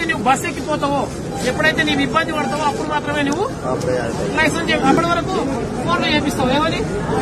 నువ్వు బస్ ఎక్కిపోతావో ఎప్పుడైతే నీవు ఇబ్బంది పడతావో అప్పుడు మాత్రమే నువ్వు లైసెన్స్ చెప్పి అప్పటి వరకు ఫోన్లో చేపిస్తావు ఏమని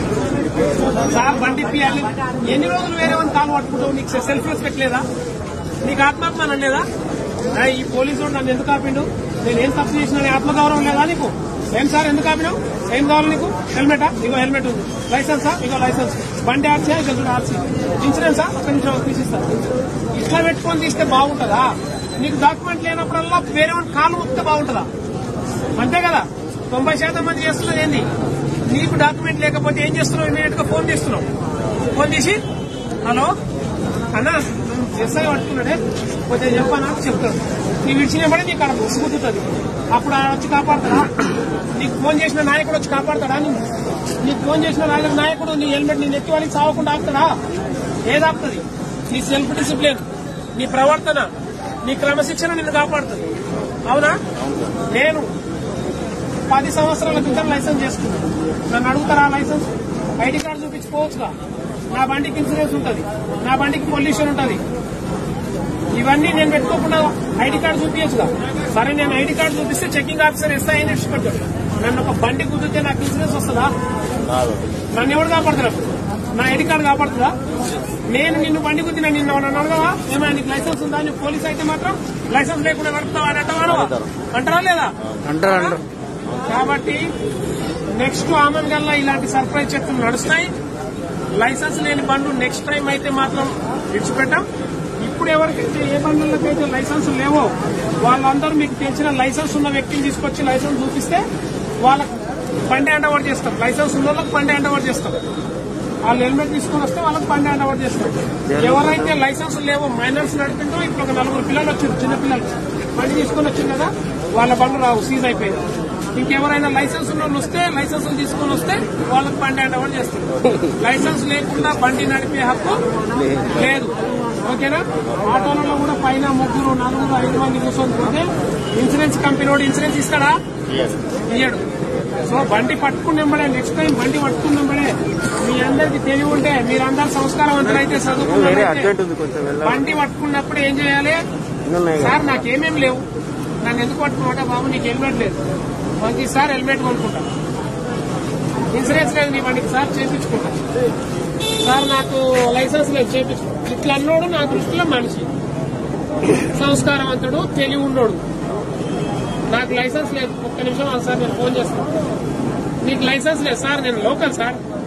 సార్ బండి ఇప్పియాలి ఎన్ని రోజులు వేరే వాళ్ళని కాలు పట్టుకుంటావు నీకు సెల్ఫ్ రెస్పెక్ట్ లేదా నీకు ఆత్మాభిమానం లేదా ఆ, ఈ పోలీసు వాడు నన్ను ఎందుకు ఆపిండు నేను ఏం తప్పు చేసిన ఆత్మగౌరవం లేదా నీకు ఏం సార్ ఎందుకు ఆపినావు ఏం కావాలి నీకు హెల్మెటా ఇగో హెల్మెట్ ఉంది లైసెన్సా ఇగో లైసెన్స్ బండి ఆర్సీ ఇక చూడు ఆర్సీ ఇన్సూరెన్సా అక్కడి నుంచి తీసిస్తా ఇట్లా పెట్టుకొని తీస్తే బాగుంటుందా నీకు డాక్యుమెంట్ లేనప్పుడల్లా వేరే వాడి కాలు మొక్కితే బాగుంటుందా అంతే కదా తొంభై శాతం మంది చేస్తున్నది ఏంది నీకు డాక్యుమెంట్ లేకపోతే ఏం చేస్తున్నావు ఇమీడియట్ గా ఫోన్ చేస్తున్నావు ఫోన్ చేసి హలో అన్న ఎస్ఐ పట్టుకున్నాడే కొంచెం చెప్పానా అని చెప్తాడు నీవు ఇచ్చినప్పుడే నీకు అక్కడ ముసుగుతుంది అప్పుడు ఆయన వచ్చి కాపాడతాడా నీకు ఫోన్ చేసిన నాయకుడు వచ్చి కాపాడతాడా నీ నీకు ఫోన్ చేసిన నాయకుడు నాయకుడు నీ హెల్మెట్ నీ నెత్తి వాళ్ళకి సావకుండా ఆపుతాడా ఏది ఆపుతుంది నీ సెల్ఫ్ డిసిప్లిన్ నీ ప్రవర్తన నీ క్రమశిక్షణ నిన్ను కాపాడుతుంది అవునా నేను పది సంవత్సరాల క్రితం లైసెన్స్ చేసుకున్నాను నన్ను అడుగుతారా లైసెన్స్ ఐడి కార్డు చూపించుకోవచ్చుగా నా బండికి ఇన్సూరెన్స్ ఉంటుంది నా బండికి పొల్యూషన్ ఉంటుంది ఇవన్నీ నేను పెట్టుకోకుండా ఐడి కార్డు చూపించచ్చుగా సరే నేను ఐడి కార్డు చూపిస్తే చెకింగ్ ఆఫీసర్ ఎస్ఐ అని ఇష్టపడ్డాడు నన్ను ఒక బండి కుదిరితే నాకు ఇన్సూరెన్స్ వస్తుందా నన్ను ఎవరు కాపాడుతారు అప్పుడు? నా ఐడి కార్డు కాపాడుతుందా నేను నిన్ను బండి కుదిన నిన్ను నన్ను అడగవా ఏమైనా నీకు లైసెన్స్ ఉందా నీకు పోలీస్ అయితే మాత్రం లైసెన్స్ లేకుండా నడుపుతావా అని అంటావా అంటారా లేదా అంటారు అంటారు కాబట్టి నెక్స్ట్ ఆమెన్ గల్లా ఇలాంటి సర్ప్రైజ్ చెట్లు నడుస్తాయి లైసెన్స్ లేని బండ్లు నెక్స్ట్ టైం అయితే మాత్రం విడిచిపెట్టాం ఇప్పుడు ఎవరికైతే ఏ బండ్లకైతే లైసెన్స్ లేవో వాళ్ళందరూ మీకు తెలిసిన లైసెన్స్ ఉన్న వ్యక్తిని తీసుకొచ్చి లైసెన్స్ చూపిస్తే వాళ్ళకి బండి హ్యాండ్ ఓవర్ చేస్తాం లైసెన్స్ ఉన్న వాళ్ళకి బండి హ్యాండ్ ఓవర్ చేస్తాం వాళ్ళు హెల్మెట్ తీసుకొని వస్తే వాళ్ళకి బండి హ్యాండ్ ఓవర్ చేస్తాం ఎవరైతే లైసెన్స్ లేవో మైనర్స్ నడిపిందో ఇప్పుడు ఒక నలుగురు పిల్లలు వచ్చారు చిన్న పిల్లలు బండి తీసుకొని వచ్చింది కదా వాళ్ళ బండ్లు రావు సీజ్ అయిపోయింది ఇంకెవరైనా లైసెన్స్ ఉన్న వాళ్ళు వస్తే లైసెన్స్ తీసుకొని వస్తే వాళ్ళకి బండి హ్యాండ్ ఓవర్ చేస్తారు లైసెన్స్ లేకుండా బండి నడిపే హక్కు లేదు ఓకేనా ఆటోలలో కూడా పైన ముగ్గురు నలుగురు ఐదు మంది కూర్చొని పోతే ఇన్సూరెన్స్ కంపెనీ వాడు ఇన్సూరెన్స్ ఇస్తాడా ఇయ్యడు సో బండి పట్టుకున్నప్పుడే నెక్స్ట్ టైం బండి పట్టుకున్నప్పుడే మీ అందరికి తెలివి ఉంటే మీరందరూ సంస్కారవంతులైతే వేరే చదువుకున్నారైతే అర్జెంట్ ఉంది కొంచెం వెళ్ళాలి బండి పట్టుకున్నప్పుడు ఏం చేయాలి ఇన్ని ఉన్నాయి కదా. సార్ నాకేమేం లేవు నన్ను ఎందుకు పట్టుకున్నాట బాబు నీకు హెల్మెట్ లేదు మంచి సార్ హెల్మెట్ కొనుక్కుంటా ఇన్సూరెన్స్ లేదు నీ బండికి సార్ చేయించుకుంటా సార్ నాకు లైసెన్స్ లేదు చేయించుకుంటా ఇట్లా అన్నోడు నా దృష్టిలో మనిషి సంస్కారవంతుడు తెలివి ఉన్నోడు నాకు లైసెన్స్ లేదు ఒక్క నిమిషం ఆగు సార్ నేను ఫోన్ చేస్తాను నీకు లైసెన్స్ లేదు సార్ నేను లోకల్ సార్